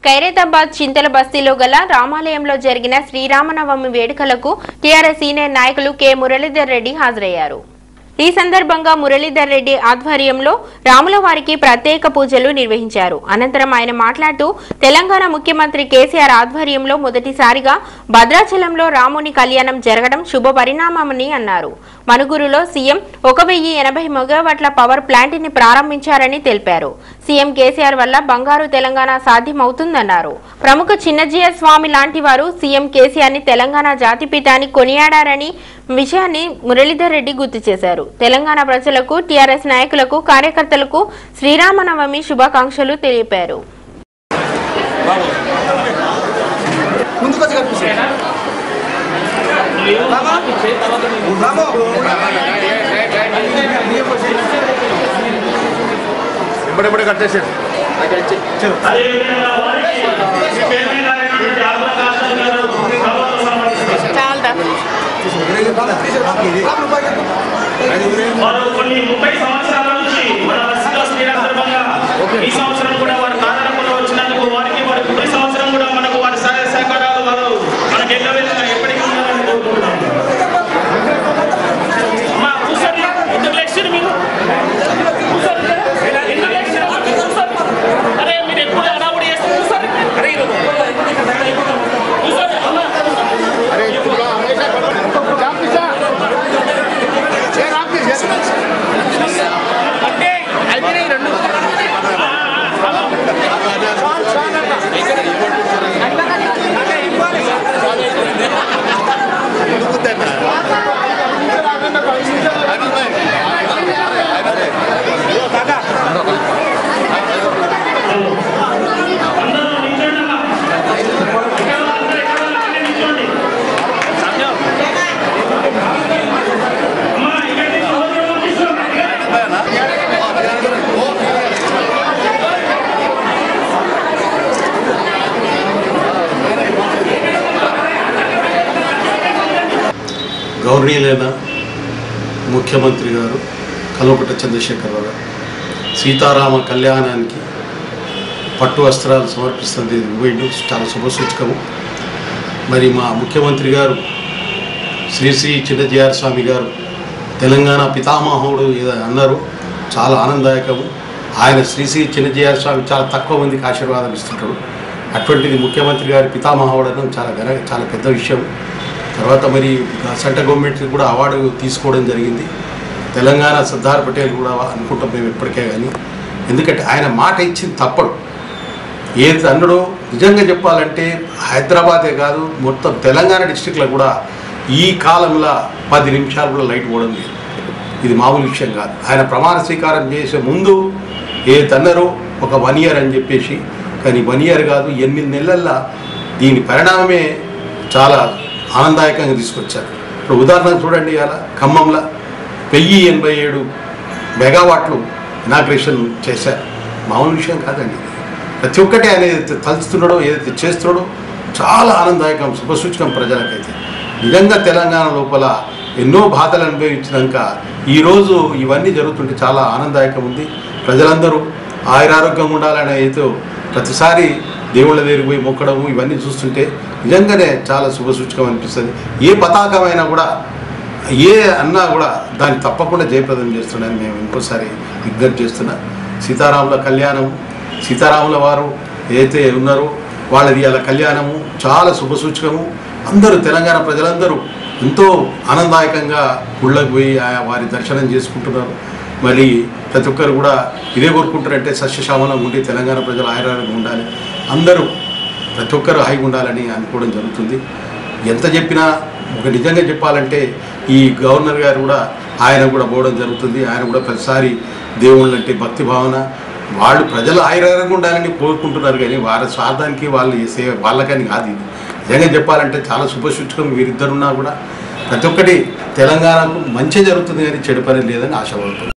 ఖైరతాబాద్ చింతల బస్తీలో గల రామాలయంలో జరిగిన శ్రీరామనవమి వేడుకలకు టీఆర్ఎస్ సీనియర్ నాయకులు కె మురళీధర్ రెడ్డి హాజరయ్యారు ఈ సందర్భంగా మురళీధర్ రెడ్డి ఆధ్వర్యంలో రాముల వారికి ప్రత్యేక పూజలు నిర్వహించారు అనంతరం ఆయన మాట్లాడుతూ తెలంగాణ ముఖ్యమంత్రి కేసీఆర్ ఆధ్వర్యంలో మొదటిసారిగా భద్రాచలంలో రాముని కళ్యాణం జరగడం శుభ పరిణామమని అన్నారు మనుగురులో సీఎం ఒక వెయ్యి ఎనభై మెగావాట్ల పవర్ ప్లాంట్ ని ప్రారంభించారని తెలిపారు సీఎం కేసీఆర్ వల్ల బంగారు తెలంగాణ సాధ్యమవుతుందన్నారు ప్రముఖ చిన్నజీయ స్వామి లాంటి వారు సీఎం కేసీఆర్ ని తెలంగాణ జాతిపిత అని కొనియాడారని విషయాన్ని మురళీధర్ రెడ్డి గుర్తు చేశారు తెలంగాణ ప్రజలకు టీఆర్ఎస్ నాయకులకు కార్యకర్తలకు శ్రీరామనవమి శుభాకాంక్షలు తెలిపారు ముందుకొచ్చి కనిపిస్తుంది ఇప్పుడిప్పుడే కట్టేసాడు అదేవిధంగా వారికి ఈ పేరు మీద అయినటువంటి ఆత్మకాశం గారు ప్రభుత్వ సంబంధించి వారు కొన్ని ముప్పై సంవత్సరాల నుంచి మన వసతిలో శ్రీ సందర్భంగా ఈ సంవత్సరం కూడా వారు కారణంలో వచ్చినందుకు వారికి వారి ప్రతి సంవత్సరం కూడా మనకు వారి సహాయ సహకారాలు వారు మనకి ఎల్ల విధంగా ఎప్పటికీ ఉండాలని కోరుకుంటున్నాం అమ్మా కూర్చోండి ఎందుకు లెక్చర్ మీరు కూర్చోండి ఎందుకు లెక్చర్ కూర్చోండి అరే మీరు ఎప్పుడు అడావుడి చేస్తే కూర్చోండి అరే ఇది కూర్చోండి అమ్మా అంటే అయిపోయినాయి రెండు గౌరవనీయులైన ముఖ్యమంత్రి గారు కల్వకుట్ట చంద్రశేఖరరావు గారు సీతారామ కళ్యాణానికి పట్టు వస్త్రాలు సమర్పిస్తుంది పోయిండు చాలా శుభసూచకము మరి మా ముఖ్యమంత్రి గారు శ్రీ శ్రీ చిన్నజీఆర్ స్వామి గారు తెలంగాణ పితామహుడు ఏదో అన్నారు చాలా ఆనందదాయకము ఆయన శ్రీ శ్రీ చిన్నజీఆర్ స్వామి చాలా తక్కువ మందికి ఆశీర్వాదం ఇస్తుంటాడు అటువంటిది ముఖ్యమంత్రి గారి పితామహుడు అనడం చాలా ఘన చాలా పెద్ద విషయం తర్వాత మరి సెంట్రల్ గవర్నమెంట్ కూడా అవార్డు తీసుకోవడం జరిగింది తెలంగాణ సర్దార్ పటేల్ కూడా అనుకుంటాం మేము ఎప్పటికే కానీ ఎందుకంటే ఆయన మాట ఇచ్చింది తప్పడు ఏది అన్నడో నిజంగా చెప్పాలంటే హైదరాబాదే కాదు మొత్తం తెలంగాణ డిస్టిక్లో కూడా ఈ కాలంలో పది నిమిషాలు కూడా లైట్ పోవడం లేదు ఇది మామూలు విషయం కాదు ఆయన ప్రమాణ స్వీకారం చేసే ముందు ఏ తన్నరో ఒక వన్ ఇయర్ అని చెప్పేసి కానీ వన్ ఇయర్ కాదు ఎనిమిది నెలల్లో దీని పరిణామమే చాలా ఆనందదాయకంగా తీసుకొచ్చారు ఇప్పుడు ఉదాహరణ చూడండి అలా ఖమ్మంలో వెయ్యి ఎనభై ఏడు మెగావాట్లు ఇనాగ్రేషన్ చేశారు మామూలు విషయం కాదండి ఇది. ప్రతి ఒక్కటి ఆయన ఏదైతే తలుచుతున్నాడో ఏదైతే చేస్తున్నాడో చాలా ఆనందదాయకం శుభసూచకం ప్రజలకైతే నిజంగా తెలంగాణ లోపల ఎన్నో బాధలు అనుభవించినాక ఈరోజు ఇవన్నీ జరుగుతుంటే చాలా ఆనందదాయకం ఉంది ప్రజలందరూ ఆయురారోగ్యంగా ఉండాలనే అయితే ప్రతిసారి దేవుళ్ళ దగ్గరికి పోయి మొక్కడము ఇవన్నీ చూస్తుంటే నిజంగానే చాలా శుభసూచకం అనిపిస్తుంది ఏ పతాకమైనా కూడా ఏ అన్నా కూడా దాన్ని తప్పకుండా జయప్రదం చేస్తున్నాను మేము ఇంకోసారి విజ్ఞప్తి చేస్తున్నా సీతారాముల కళ్యాణం సీతారాముల వారు ఏదైతే ఉన్నారో వాళ్ళది అలా కళ్యాణము చాలా శుభసూచకము అందరూ తెలంగాణ ప్రజలందరూ ఎంతో ఆనందదాయకంగా గుళ్ళకు పోయి ఆయా వారి దర్శనం చేసుకుంటున్నారు మరి ప్రతి ఒక్కరు కూడా ఇదే కోరుకుంటారంటే సస్యశ్యామలంగా ఉండి తెలంగాణ ప్రజలు ఆయురారోగ్యంగా ఉండాలి అందరూ ప్రతి ఒక్కరు హాయిగా ఉండాలని అనుకోవడం జరుగుతుంది ఎంత చెప్పినా ఒక నిజంగా చెప్పాలంటే ఈ గవర్నర్ గారు కూడా ఆయన కూడా పోవడం జరుగుతుంది ఆయన కూడా ప్రతిసారి దేవుళ్ళు అంటే భక్తి భావన వాళ్ళు ప్రజలు ఆయురారోగ్యంగా ఉండాలని కోరుకుంటున్నారు కానీ వారి స్వార్థానికి వాళ్ళు చేసే వాళ్ళకని కాదు ఇది నిజంగా చెప్పాలంటే చాలా శుభసూచకం వీరిద్దరున్నా కూడా ప్రతి ఒక్కటి తెలంగాణకు మంచి జరుగుతుంది కానీ చెడు పని లేదని ఆశపడుతుంది